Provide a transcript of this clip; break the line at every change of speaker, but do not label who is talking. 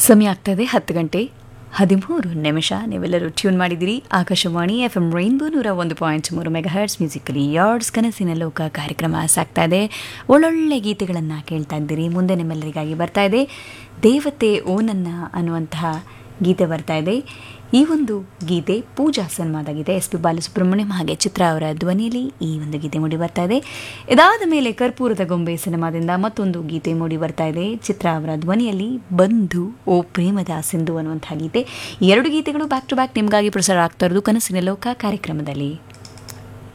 ಸಮಯ ಆಗ್ತದೆ ಹತ್ತು ಗಂಟೆ ಹದಿಮೂರು ನಿಮಿಷ ನೀವೆಲ್ಲರೂ ಟ್ಯೂನ್ ಮಾಡಿದಿರಿ ಆಕಾಶವಾಣಿ ಎಫ್ ಎಂ ರೈನ್ಬೋ ನೂರ ಒಂದು ಪಾಯಿಂಟ್ ಮೂರು ಮೆಗಾ ಹರ್ಟ್ಸ್ ಮ್ಯೂಸಿಕಲಿ ಯಾರ್ಡ್ಸ್ ಕನಸಿನ ಲೋಕ ಕಾರ್ಯಕ್ರಮ ಸಾಗ್ತಾ ಇದೆ ಒಳ್ಳೊಳ್ಳೆ ಗೀತೆಗಳನ್ನು ಕೇಳ್ತಾ ಇದ್ದೀರಿ ಮುಂದೆ ನಿಮ್ಮೆಲ್ಲರಿಗಾಗಿ ಬರ್ತಾ ಇದೆ ದೇವತೆ ಓನನ್ನ ಅನ್ನುವಂತಹ ಗೀತೆ ಬರ್ತಾ ಇದೆ ಈ ಒಂದು ಗೀತೆ ಪೂಜಾ ಸಿನಿಮಾದ ಗೀತೆ ಎಸ್ ಪಿ ಬಾಲಸುಬ್ರಹ್ಮಣ್ಯಂ ಹಾಗೆ ಚಿತ್ರ ಅವರ ಧ್ವನಿಯಲ್ಲಿ ಈ ಒಂದು ಗೀತೆ ಮೂಡಿ ಬರ್ತಾ ಇದೆ ಇದಾದ ಮೇಲೆ ಕರ್ಪೂರದ ಗೊಂಬೆ ಸಿನಿಮಾದಿಂದ ಮತ್ತೊಂದು ಗೀತೆ ಮೂಡಿ ಬರ್ತಾ ಇದೆ ಚಿತ್ರ ಅವರ ಧ್ವನಿಯಲ್ಲಿ ಬಂಧು ಓ ಪ್ರೇಮದ ಸಿಂಧು ಅನ್ನುವಂತಹ ಗೀತೆ ಈ ಎರಡು ಗೀತೆಗಳು ಬ್ಯಾಕ್ ಟು ಬ್ಯಾಕ್ ನಿಮಗಾಗಿ ಪ್ರಸಾರ ಆಗ್ತಾ ಇರೋದು ಕನಸಿನ ಲೋಕ ಕಾರ್ಯಕ್ರಮದಲ್ಲಿ